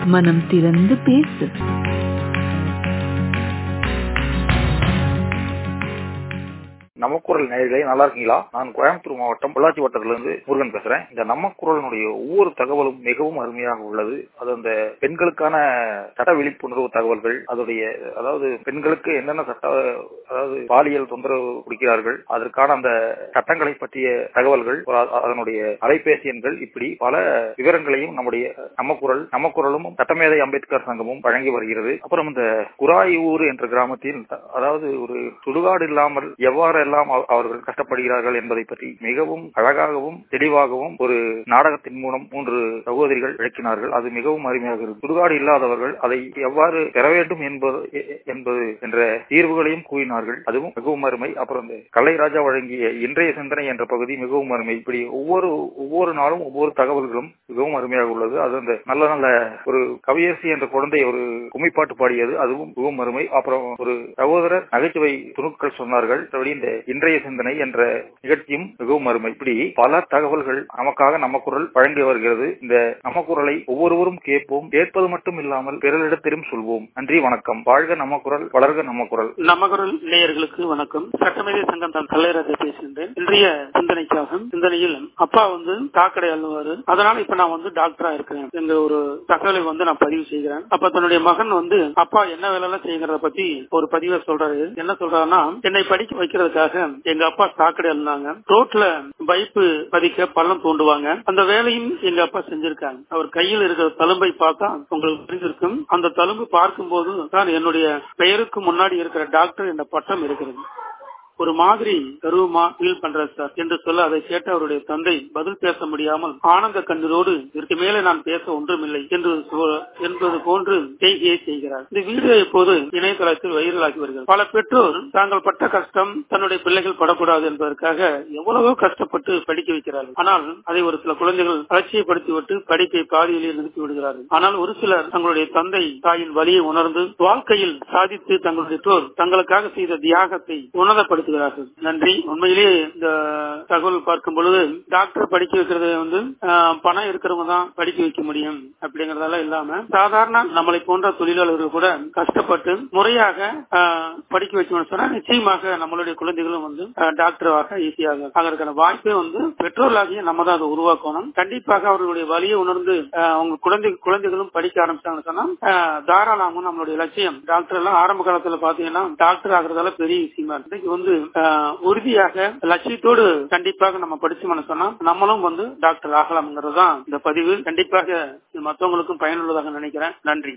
மனம் திறந்து பேசு நமக்குரல் நேயர்களே நல்லா இருக்கீங்களா நான் கோயம்புத்தூர் மாவட்டம் பொள்ளாச்சி வட்டத்திலிருந்து முருகன் பேசுறேன் இந்த நமக்குரலினுடைய ஒவ்வொரு தகவலும் மிகவும் அருமையாக உள்ளது அது அந்த பெண்களுக்கான சட்ட விழிப்புணர்வு தகவல்கள் அதோடைய அதாவது பெண்களுக்கு என்னென்ன சட்ட அதாவது பாலியல் தொந்தரவு கொடுக்கிறார்கள் அதற்கான அந்த சட்டங்களை பற்றிய தகவல்கள் அதனுடைய அலைபேசி எண்கள் இப்படி பல விவரங்களையும் நம்முடைய நமக்குரல் நமக்குரலும் சட்டமேதை அம்பேத்கர் சங்கமும் வழங்கி வருகிறது அப்புறம் இந்த குராயூர் என்ற கிராமத்தில் அதாவது ஒரு சுடுகாடு இல்லாமல் எவ்வாறு எல்லாம் அவர்கள் கஷ்டப்படுகிறார்கள் என்பதை பற்றி மிகவும் அழகாகவும் தெளிவாகவும் ஒரு நாடகத்தின் மூலம் மூன்று சகோதரிகள் விளக்கினார்கள் அது மிகவும் அருமையாக இருக்கு சுடுகாடு இல்லாதவர்கள் அதை எவ்வாறு பெற வேண்டும் என்பது என்பது என்ற தீர்வுகளையும் கூறினார்கள் அதுவும் மிகவும் அருமை அப்புறம் இந்த கலைராஜா வழங்கிய இன்றைய சிந்தனை என்ற பகுதி மிகவும் அருமை இப்படி ஒவ்வொரு ஒவ்வொரு நாளும் ஒவ்வொரு தகவல்களும் மிகவும் அருமையாக உள்ளது அது அந்த நல்ல நல்ல ஒரு கவியரசி என்ற குழந்தை ஒரு கும்மிப்பாட்டு பாடியது அதுவும் மிகவும் அருமை அப்புறம் ஒரு சகோதரர் நகைச்சுவை துணுக்கள் சொன்னார்கள் இந்த இன்றைய சிந்தனை என்ற நிகழ்ச்சியும் மிகவும் அருமை இப்படி பல தகவல்கள் நமக்காக நம்ம குரல் வழங்கி வருகிறது இந்த நம்ம குரலை ஒவ்வொருவரும் கேட்போம் கேட்பது மட்டும் இல்லாமல் பிறரிடத்திலும் சொல்வோம் நன்றி வணக்கம் வாழ்க நம்ம குரல் வளர்க நம்ம குரல் நம்ம குரல் நேயர்களுக்கு வணக்கம் சட்டமேதை சங்கம் தான் கல்லையராஜா பேசுகின்றேன் இன்றைய சிந்தனைக்காக சிந்தனையில் அப்பா வந்து சாக்கடை அழுவாரு அதனால இப்ப நான் வந்து டாக்டரா இருக்கிறேன் எங்க ஒரு தகவலை வந்து நான் பதிவு செய்கிறேன் அப்ப தன்னுடைய மகன் வந்து அப்பா என்ன வேலை எல்லாம் செய்யறத பத்தி ஒரு பதிவை சொல்றாரு என்ன சொல்றாருன்னா என்னை படிக்க வைக்கிறதுக்காக எங்க அப்பா சாக்கடை இருந்தாங்க ரோட்ல பைப்பு பதிக்க பள்ளம் தோண்டுவாங்க அந்த வேலையும் எங்க அப்பா செஞ்சிருக்காங்க அவர் கையில் இருக்கிற தழும்பை பார்த்தா உங்களுக்கு புரிஞ்சிருக்கும் அந்த தழும்பு பார்க்கும் போது தான் என்னுடைய பெயருக்கு முன்னாடி இருக்கிற டாக்டர் என்ற பட்டம் இருக்கிறது ஒரு மாதிரி கருவமா ஃபீல் பண்றேன் சார் என்று சொல்ல அதை கேட்ட அவருடைய தந்தை பதில் பேச முடியாமல் ஆனந்த கண்ணீரோடு இதற்கு மேலே நான் பேச ஒன்றுமில்லை என்று என்பது போன்று செய்கையை செய்கிறார் இந்த வீடியோ இப்போது இணையதளத்தில் வைரலாகி வருகிறது பல பெற்றோர் தாங்கள் பட்ட கஷ்டம் தன்னுடைய பிள்ளைகள் படக்கூடாது என்பதற்காக எவ்வளவோ கஷ்டப்பட்டு படிக்க வைக்கிறார்கள் ஆனால் அதை ஒரு சில குழந்தைகள் அலட்சியப்படுத்திவிட்டு படிப்பை பாதியிலேயே நிறுத்தி விடுகிறார்கள் ஆனால் ஒரு சிலர் தங்களுடைய தந்தை தாயின் வழியை உணர்ந்து வாழ்க்கையில் சாதித்து தங்களுடைய பெற்றோர் தங்களுக்காக செய்த தியாகத்தை உணரப்படுத்துகிறார்கள் நன்றி உண்மையிலேயே இந்த தகவல் பார்க்கும் பொழுது டாக்டர் படிக்க வைக்கிறது வந்து பணம் இருக்கிறவங்க தான் படிக்க வைக்க முடியும் அப்படிங்கறதெல்லாம் இல்லாம சாதாரண நம்மளை போன்ற தொழிலாளர்கள் கூட கஷ்டப்பட்டு முறையாக படிக்க வச்சோம்னு சொன்னா நிச்சயமாக நம்மளுடைய குழந்தைகளும் வந்து டாக்டராக ஈஸியாக அதற்கான வாய்ப்பை வந்து பெற்றோர்களாகிய நம்ம தான் அதை உருவாக்கணும் கண்டிப்பாக அவர்களுடைய வழியை உணர்ந்து அவங்க குழந்தை குழந்தைகளும் படிக்க ஆரம்பிச்சாங்கன்னு சொன்னா தாராளமாக நம்மளுடைய லட்சியம் டாக்டர் எல்லாம் ஆரம்ப காலத்துல பாத்தீங்கன்னா டாக்டர் ஆகுறதால பெரிய விஷயமா இருக்கு வந்து உறுதியாக லட்சியத்தோடு கண்டிப்பாக நம்ம படிச்சோம்னு சொன்னா நம்மளும் வந்து டாக்டர் ஆகலாம்ங்கிறது தான் இந்த பதிவு கண்டிப்பாக மற்றவங்களுக்கும் பயனுள்ளதாக நினைக்கிறேன் நன்றி